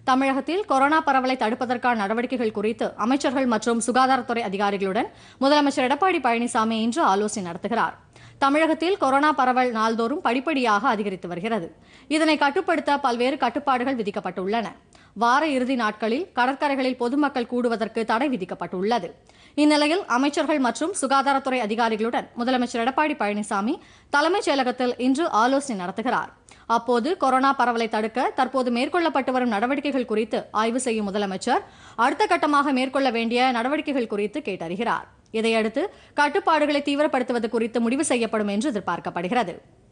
தமிழகத்தில் கொரோனா பரவலை தடுப்பதற்கான நடவடிக்கைகள் குறித்து அமைச்சர்கள் மற்றும் சுகாதாரத்துறை அதிகாரிகளுடன் முதலமைச்சர் எடப்பாடி பழனிசாமி இன்று ஆலோசனை நடத்துகிறார் தமிழகத்தில் கொரோனா பரவல் நாள்தோறும் படிப்படியாக அதிகரித்து வருகிறது இதனை கட்டுப்படுத்த பல்வேறு கட்டுப்பாடுகள் விதிக்கப்பட்டுள்ளன வார இறுதி நாட்களில் கடற்கரைகளில் பொதுமக்கள் கூடுவதற்கு தடை விதிக்கப்பட்டுள்ளது இந்நிலையில் அமைச்சர்கள் மற்றும் சுகாதாரத்துறை அதிகாரிகளுடன் முதலமைச்சர் எடப்பாடி பழனிசாமி தலைமைச் செயலகத்தில் இன்று ஆலோசனை நடத்துகிறார் அப்போது கொரோனா பரவலை தடுக்க தற்போது மேற்கொள்ளப்பட்டு வரும் நடவடிக்கைகள் குறித்து ஆய்வு செய்யும் முதலமைச்சர் அடுத்த கட்டமாக மேற்கொள்ள வேண்டிய நடவடிக்கைகள் குறித்து கேட்டறிகிறார் இதையடுத்து கட்டுப்பாடுகளை தீவிரப்படுத்துவது குறித்து முடிவு செய்யப்படும் என்று எதிர்பார்க்கப்படுகிறது